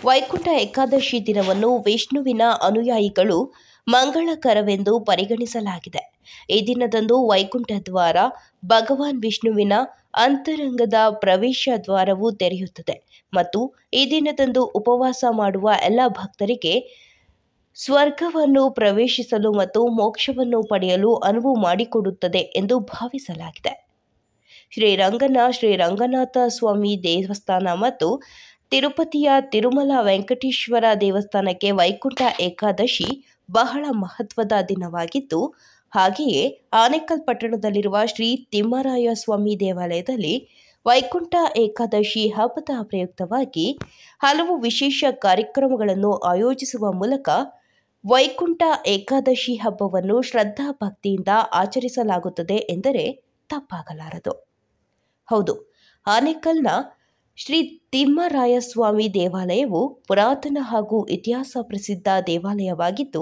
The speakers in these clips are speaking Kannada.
ವೈಕುಂಠ ಏಕಾದಶಿ ದಿನವನ್ನು ವಿಷ್ಣುವಿನ ಅನುಯಾಯಿಗಳು ಮಂಗಳಕರವೆಂದು ಪರಿಗಣಿಸಲಾಗಿದೆ ಈ ದಿನದಂದು ವೈಕುಂಠ ದ್ವಾರ ಭಗವಾನ್ ವಿಷ್ಣುವಿನ ಅಂತರಂಗದ ಪ್ರವೇಶ ದ್ವಾರವು ತೆರೆಯುತ್ತದೆ ಮತ್ತು ಈ ದಿನದಂದು ಉಪವಾಸ ಮಾಡುವ ಎಲ್ಲ ಭಕ್ತರಿಗೆ ಸ್ವರ್ಗವನ್ನು ಪ್ರವೇಶಿಸಲು ಮತ್ತು ಮೋಕ್ಷವನ್ನು ಪಡೆಯಲು ಅನುವು ಮಾಡಿಕೊಡುತ್ತದೆ ಎಂದು ಭಾವಿಸಲಾಗಿದೆ ಶ್ರೀರಂಗನ ಶ್ರೀರಂಗನಾಥ ಸ್ವಾಮಿ ದೇವಸ್ಥಾನ ಮತ್ತು ತಿರುಪತಿಯ ತಿರುಮಲ ವೆಂಕಟೇಶ್ವರ ದೇವಸ್ಥಾನಕ್ಕೆ ವೈಕುಂಠ ಏಕಾದಶಿ ಬಹಳ ಮಹತ್ವದ ದಿನವಾಗಿದ್ದು ಹಾಗೆಯೇ ಆನೇಕಲ್ ಪಟ್ಟಣದಲ್ಲಿರುವ ಶ್ರೀ ತಿಮ್ಮರಾಯ ಸ್ವಾಮಿ ದೇವಾಲಯದಲ್ಲಿ ವೈಕುಂಠ ಏಕಾದಶಿ ಹಬ್ಬದ ಪ್ರಯುಕ್ತವಾಗಿ ಹಲವು ವಿಶೇಷ ಕಾರ್ಯಕ್ರಮಗಳನ್ನು ಆಯೋಜಿಸುವ ಮೂಲಕ ವೈಕುಂಠ ಏಕಾದಶಿ ಹಬ್ಬವನ್ನು ಶ್ರದ್ಧಾ ಭಕ್ತಿಯಿಂದ ಆಚರಿಸಲಾಗುತ್ತದೆ ಎಂದರೆ ತಪ್ಪಾಗಲಾರದು ಹೌದು ಆನೇಕಲ್ನ ಶ್ರೀ ತಿಮ್ಮರಾಯಸ್ವಾಮಿ ದೇವಾಲಯವು ಪುರಾತನ ಹಾಗೂ ಇತಿಹಾಸ ಪ್ರಸಿದ್ಧ ದೇವಾಲಯವಾಗಿದ್ದು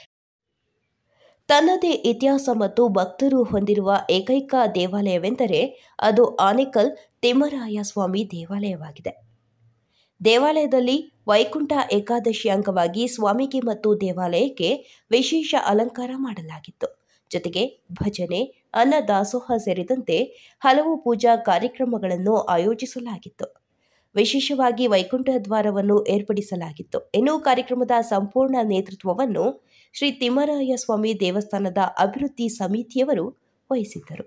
ತನ್ನದೇ ಇತಿಹಾಸ ಮತ್ತು ಭಕ್ತರು ಹೊಂದಿರುವ ಏಕೈಕ ದೇವಾಲಯವೆಂದರೆ ಅದು ಆನೇಕಲ್ ತಿಮ್ಮರಾಯ ಸ್ವಾಮಿ ದೇವಾಲಯವಾಗಿದೆ ದೇವಾಲಯದಲ್ಲಿ ವೈಕುಂಠ ಏಕಾದಶಿ ಅಂಗವಾಗಿ ಸ್ವಾಮಿಗೆ ಮತ್ತು ದೇವಾಲಯಕ್ಕೆ ವಿಶೇಷ ಅಲಂಕಾರ ಮಾಡಲಾಗಿತ್ತು ಜೊತೆಗೆ ಭಜನೆ ಅನ್ನ ದಾಸೋಹ ಸೇರಿದಂತೆ ಹಲವು ಪೂಜಾ ಕಾರ್ಯಕ್ರಮಗಳನ್ನು ಆಯೋಜಿಸಲಾಗಿತ್ತು ವಿಶೇಷವಾಗಿ ವೈಕುಂಠ ದ್ವಾರವನ್ನು ಏರ್ಪಡಿಸಲಾಗಿತ್ತು ಇನ್ನು ಕಾರ್ಯಕ್ರಮದ ಸಂಪೂರ್ಣ ನೇತೃತ್ವವನ್ನು ಶ್ರೀ ತಿಮ್ಮರಾಯ ಸ್ವಾಮಿ ದೇವಸ್ಥಾನದ ಅಭಿವೃದ್ಧಿ ಸಮಿತಿಯವರು ವಹಿಸಿದ್ದರು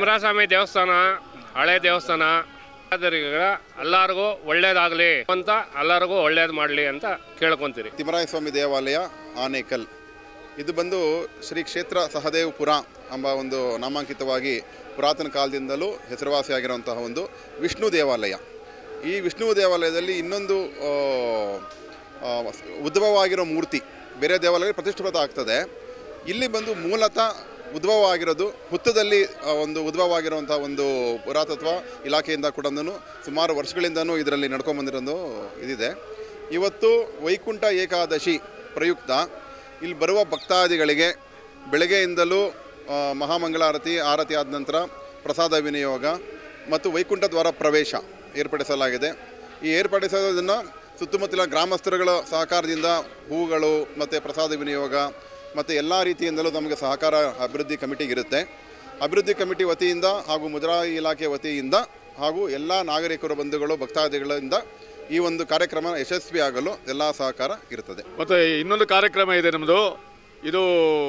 ತಿಮ್ಮರಾಸ್ವಾಮಿ ದೇವಸ್ಥಾನ ಹಳೆ ದೇವಸ್ಥಾನ ಅದರಿಗೆ ಎಲ್ಲರಿಗೂ ಒಳ್ಳೇದಾಗಲಿ ಅಂತ ಎಲ್ಲರಿಗೂ ಒಳ್ಳೇದು ಮಾಡಲಿ ಅಂತ ಕೇಳ್ಕೊತೀರಿ ತಿಮ್ಮರಾಯ ಸ್ವಾಮಿ ದೇವಾಲಯ ಆನೇಕಲ್ ಇದು ಬಂದು ಶ್ರೀ ಕ್ಷೇತ್ರ ಸಹದೇವಪುರ ಎಂಬ ಒಂದು ನಾಮಾಂಕಿತವಾಗಿ ಪುರಾತನ ಕಾಲದಿಂದಲೂ ಹೆಸರುವಾಸಿಯಾಗಿರುವಂತಹ ಒಂದು ವಿಷ್ಣು ದೇವಾಲಯ ಈ ವಿಷ್ಣು ದೇವಾಲಯದಲ್ಲಿ ಇನ್ನೊಂದು ಆ, ಆ, ಉದ್ಭವವಾಗಿರೋ ಮೂರ್ತಿ ಬೇರೆ ದೇವಾಲಯ ಪ್ರತಿಷ್ಠಿತ ಆಗ್ತದೆ ಇಲ್ಲಿ ಬಂದು ಮೂಲತಃ ಉದ್ಭವ ಆಗಿರೋದು ಹುತ್ತದಲ್ಲಿ ಆ, ಒಂದು ಉದ್ಭವ ಆಗಿರುವಂಥ ಒಂದು ಪುರಾತತ್ವ ಇಲಾಖೆಯಿಂದ ಕೂಡ ಸುಮಾರು ವರ್ಷಗಳಿಂದನೂ ಇದರಲ್ಲಿ ನಡ್ಕೊಂಬಂದಿರೋದು ಇದಿದೆ ಇವತ್ತು ವೈಕುಂಠ ಏಕಾದಶಿ ಪ್ರಯುಕ್ತ ಇಲ್ಲಿ ಬರುವ ಭಕ್ತಾದಿಗಳಿಗೆ ಬೆಳಗ್ಗೆಯಿಂದಲೂ ಆ, ಮಹಾಮಂಗಳಾರತಿ ಆರತಿ ಆದ ನಂತರ ಪ್ರಸಾದ ವಿನಿಯೋಗ ಮತ್ತು ವೈಕುಂಠ ದ್ವಾರ ಪ್ರವೇಶ ಏರ್ಪಡಿಸಲಾಗಿದೆ ಈ ಏರ್ಪಡಿಸೋದನ್ನು ಸುತ್ತಮುತ್ತಲಿನ ಗ್ರಾಮಸ್ಥರುಗಳ ಸಹಕಾರದಿಂದ ಹೂಗಳು ಮತ್ತು ಪ್ರಸಾದ ವಿನಿಯೋಗ ಮತ್ತು ಎಲ್ಲ ರೀತಿಯಿಂದಲೂ ನಮಗೆ ಸಹಕಾರ ಅಭಿವೃದ್ಧಿ ಕಮಿಟಿಗಿರುತ್ತೆ ಅಭಿವೃದ್ಧಿ ಕಮಿಟಿ ವತಿಯಿಂದ ಹಾಗೂ ಮುಜರಾಯಿ ಇಲಾಖೆ ವತಿಯಿಂದ ಹಾಗೂ ಎಲ್ಲ ನಾಗರಿಕರು ಬಂಧುಗಳು ಭಕ್ತಾದಿಗಳಿಂದ ಈ ಒಂದು ಕಾರ್ಯಕ್ರಮ ಯಶಸ್ವಿಯಾಗಲು ಎಲ್ಲ ಸಹಕಾರ ಇರುತ್ತದೆ ಮತ್ತು ಇನ್ನೊಂದು ಕಾರ್ಯಕ್ರಮ ಇದೆ ನಮ್ಮದು ಇದು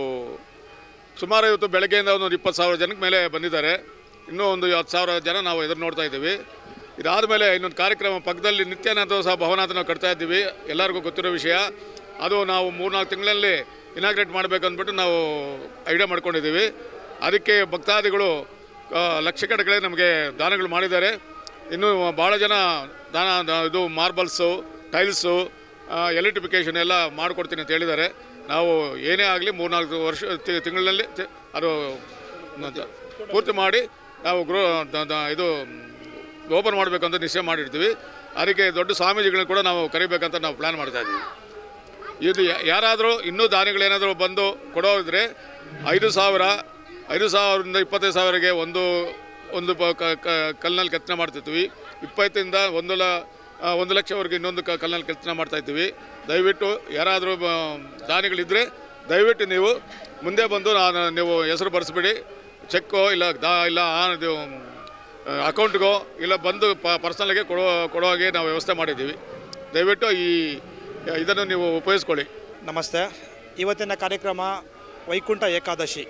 ಸುಮಾರು ಇವತ್ತು ಬೆಳಗ್ಗೆಯಿಂದ ಒಂದು ಇಪ್ಪತ್ತು ಸಾವಿರ ಜನಕ್ಕೆ ಮೇಲೆ ಬಂದಿದ್ದಾರೆ ಇನ್ನೂ ಒಂದು ಹತ್ತು ಸಾವಿರ ಜನ ನಾವು ಎದುರು ನೋಡ್ತಾ ಇದ್ದೀವಿ ಇದಾದ ಮೇಲೆ ಇನ್ನೊಂದು ಕಾರ್ಯಕ್ರಮ ಪಕ್ಕದಲ್ಲಿ ನಿತ್ಯಾನಂದ ಸಹ ಭವನಾಥ ನಾವು ಕಟ್ತಾ ಇದ್ದೀವಿ ಎಲ್ಲರಿಗೂ ಗೊತ್ತಿರೋ ವಿಷಯ ಅದು ನಾವು ಮೂರ್ನಾಲ್ಕು ತಿಂಗಳಲ್ಲಿ ಇನಾಗ್ರೇಟ್ ಮಾಡಬೇಕು ಅಂದ್ಬಿಟ್ಟು ನಾವು ಐಡಿಯಾ ಮಾಡ್ಕೊಂಡಿದ್ದೀವಿ ಅದಕ್ಕೆ ಭಕ್ತಾದಿಗಳು ಆ, ಲಕ್ಷಗಟ್ಟಲೆ ನಮಗೆ ದಾನಗಳು ಮಾಡಿದ್ದಾರೆ ಇನ್ನು ಭಾಳ ಜನ ದಾನ ದ- ಇದು ಮಾರ್ಬಲ್ಸು ಟೈಲ್ಸು ಎಲೆಕ್ಟ್ರಿಫಿಕೇಷನ್ ಎಲ್ಲ ಮಾಡಿಕೊಡ್ತೀನಿ ಅಂತ ಹೇಳಿದ್ದಾರೆ ನಾವು ಏನೇ ಆಗಲಿ ಮೂರ್ನಾಲ್ಕು ವರ್ಷ ತಿ- ತಿಂಗಳಲ್ಲಿ ತಿ- ಅದು ನ- ಪೂರ್ತಿ ಮಾಡಿ ನಾವು ಗೃಹ ದ- ದ- ಇದು ಓಪನ್ ಮಾಡಬೇಕು ಅಂತ ನಿಶ್ಚಯ ಮಾಡಿರ್ತೀವಿ ಅದಕ್ಕೆ ದೊಡ್ಡ ಸ್ವಾಮೀಜಿಗಳನ್ನ ಕೂಡ ನಾವು ಕರಿಬೇಕಂತ ನಾವು ಪ್ಲ್ಯಾನ್ ಮಾಡ್ತಾ ಇದ್ದೀವಿ ಇದು ಯಾ- ಯಾರಾದರೂ ಇನ್ನೂ ದಾನಿಗಳೇನಾದರೂ ಬಂದು ಕೊಡೋದಿದ್ರೆ ಐದು ಸಾವಿರ ಐದು ಸಾವಿರದಿಂದ ಇಪ್ಪತ್ತೈದು ಸಾವಿರಗೆ ಒಂದು ಒಂದು ಪ- ಕ- ಕ- ಕಲ್ಲಿನಲ್ಲಿ ಕೆತ್ತನೆ ಮಾಡ್ತಿರ್ತೀವಿ ಇಪ್ಪತ್ತರಿಂದ ಒಂದು ಲ ಆ, ಒಂದು ಲಕ್ಷವರೆಗೆ ಇನ್ನೊಂದು ಕ ಕಲ್ಲಿನಲ್ಲಿ ಕೆತ್ತನೆ ಮಾಡ್ತಾ ಇದ್ದೀವಿ ದಯವಿಟ್ಟು ಯಾರಾದರೂ ಬ- ದಾನಿಗಳಿದ್ದರೆ ದಯವಿಟ್ಟು ನೀವು ಮುಂದೆ ಬಂದು ನಾನು ನೀವು ಹೆಸರು ಬರೆಸ್ಬಿಡಿ ಚೆಕ್ಕೋ ಇಲ್ಲ ದಾ ಇಲ್ಲ ಆ ಇದು ಅಕೌಂಟ್ಗೋ ಇಲ್ಲ ಬಂದು ಪ ಪರ್ಸನಲ್ಗೆ ಕೊಡೋ ಕೊಡೋ ಹಾಗೆ ನಾವು ವ್ಯವಸ್ಥೆ ಮಾಡಿದ್ದೀವಿ ದಯವಿಟ್ಟು ಈ ಇದನ್ನು ನೀವು ಉಪಯೋಗಿಸ್ಕೊಳ್ಳಿ ನಮಸ್ತೆ ಇವತ್ತಿನ ಕಾರ್ಯಕ್ರಮ ವೈಕುಂಠ ಏಕಾದಶಿ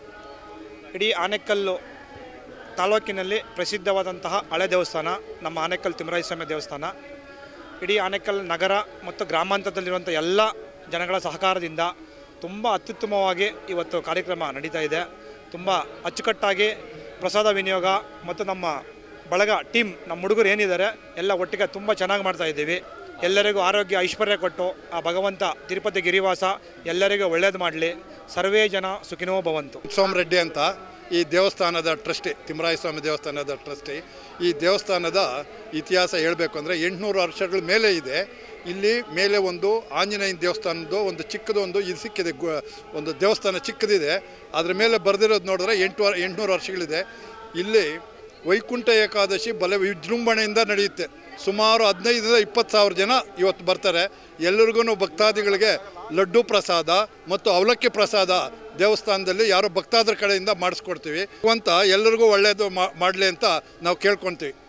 ಇಡೀ ಆನೆಕಲ್ಲು ತಾಲೂಕಿನಲ್ಲಿ ಪ್ರಸಿದ್ಧವಾದಂತಹ ಹಳೆ ದೇವಸ್ಥಾನ ನಮ್ಮ ಆನೆಕಲ್ ತಿಮ್ಮರಾಯಸ್ವಾಮಿ ದೇವಸ್ಥಾನ ಇಡೀ ಆನೆಕಲ್ ನಗರ ಮತ್ತು ಗ್ರಾಮಾಂತರದಲ್ಲಿರುವಂಥ ಎಲ್ಲ ಜನಗಳ ಸಹಕಾರದಿಂದ ತುಂಬ ಅತ್ಯುತ್ತಮವಾಗಿ ಇವತ್ತು ಕಾರ್ಯಕ್ರಮ ನಡೀತಾ ಇದೆ ತುಂಬ ಅಚ್ಚುಕಟ್ಟಾಗಿ ಪ್ರಸಾದ ವಿನಿಯೋಗ ಮತ್ತು ನಮ್ಮ ಬಳಗ ಟೀಮ್ ನಮ್ಮ ಹುಡುಗರು ಏನಿದ್ದಾರೆ ಎಲ್ಲ ಒಟ್ಟಿಗೆ ತುಂಬ ಚೆನ್ನಾಗಿ ಮಾಡ್ತಾ ಇದ್ದೀವಿ ಎಲ್ಲರಿಗೂ ಆರೋಗ್ಯ ಐಶ್ವರ್ಯ ಕೊಟ್ಟು ಆ ಭಗವಂತ ತಿರುಪತಿ ಗಿರಿವಾಸ ಎಲ್ಲರಿಗೂ ಒಳ್ಳೇದು ಮಾಡಲಿ ಸರ್ವೇ ಜನ ಸುಖಿನೋ ಭವಂತು ಸೋಮರೆಡ್ಡಿ ಅಂತ ಈ ದೇವಸ್ಥಾನದ ಟ್ರಸ್ಟಿ ತಿಮ್ಮರಾಯಸ್ವಾಮಿ ದೇವಸ್ಥಾನದ ಟ್ರಸ್ಟಿ ಈ ದೇವಸ್ಥಾನದ ಇತಿಹಾಸ ಹೇಳಬೇಕು ಅಂದರೆ ಎಂಟುನೂರು ವರ್ಷಗಳ ಮೇಲೆ ಇದೆ ಇಲ್ಲಿ ಮೇಲೆ ಒಂದು ಆಂಜನೇಯನ ದೇವಸ್ಥಾನದ್ದು ಒಂದು ಚಿಕ್ಕದು ಒಂದು ಇದು ಸಿಕ್ಕಿದೆ ಗು- ಒಂದು ದೇವಸ್ಥಾನ ಚಿಕ್ಕದಿದೆ ಅದ್ರ ಮೇಲೆ ಬರೆದಿರೋದು ನೋಡಿದ್ರೆ ಎಂಟು ವರ್- ಎಂಟುನೂರು ವರ್ಷಗಳಿದೆ ಇಲ್ಲಿ ವೈಕುಂಠ ಏಕಾದಶಿ ಬಲ ವಿಜೃಂಭಣೆಯಿಂದ ನಡೆಯುತ್ತೆ ಸುಮಾರು ಹದಿನೈದರಿಂದ ಇಪ್ಪತ್ತು ಸಾವಿರ ಜನ ಇವತ್ತು ಬರ್ತಾರೆ ಎಲ್ಲರಿಗೂ ಭಕ್ತಾದಿಗಳಿಗೆ ಲಡ್ಡು ಪ್ರಸಾದ ಮತ್ತು ಅವಲಕ್ಕಿ ಪ್ರಸಾದ ದೇವಸ್ಥಾನದಲ್ಲಿ ಯಾರೋ ಭಕ್ತಾದ್ರ ಕಡೆಯಿಂದ ಮಾಡಿಸ್ಕೊಡ್ತೀವಿ ಅಂತ ಎಲ್ಲರಿಗೂ ಒಳ್ಳೆಯದು ಮಾಡಲಿ ಅಂತ ನಾವು ಕೇಳ್ಕೊತೀವಿ